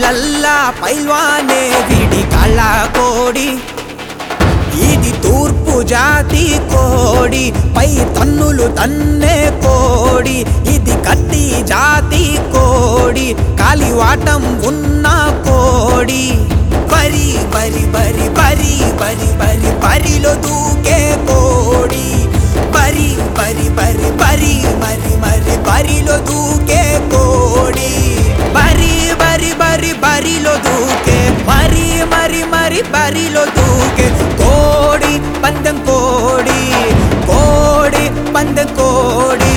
గల్లా పైల్వానే వీడి కళ్ళ కోడి ఇది తూర్పు జాతి కోడి పై తన్నులు తన్నే కోడి ఇది కత్తి జాతి కోడి కాలివాటం ఉన్న కోడి బరి బరి బరి బరి బరి బరి బరిలో దూకే కోడి బరి బరి బరి బరి మరి మరి బరిలో దూకే కోడి బరి బరి బరి బరిలో దూకే మరి మరి మరి బరిలో దూకే కోడి పందెం కోడి కోడి పందెం కోడి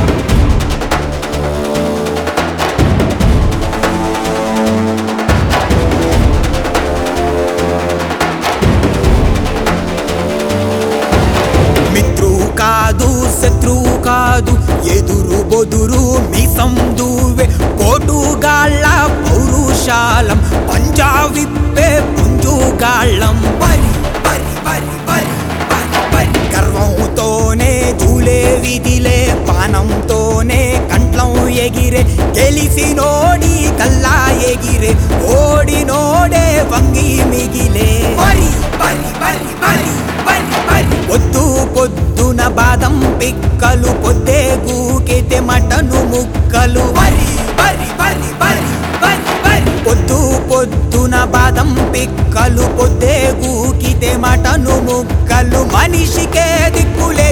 మిత్రువు కాదు శత్రువు కాదు ఎదురు బొదురు మీసం దూవే కోటుగాళ్ళ పౌరుషాలం పంజా విప్పే పుంజుగాళ్ళం పరి పరి పరి పరి పరి పరి గర్వంతోనే దూలే విధిలే పానంతోనే కంట్లం ఎగిరే గెలిసినోడి కల్లా ఎగిరే ఓడినోడే వంగి మిగిలే పరి పరి పరి పరి పరి పరి పొద్దు పొద్దున బాదం పిక్కలు పొద్దే గూకితే మటను ముక్కలు పరి పరి పరి పరి పరి పరి పొద్దు పొద్దున బాదం పిక్కలు పొద్దే గూకితే మటను ముక్కలు మనిషికే దిక్కులే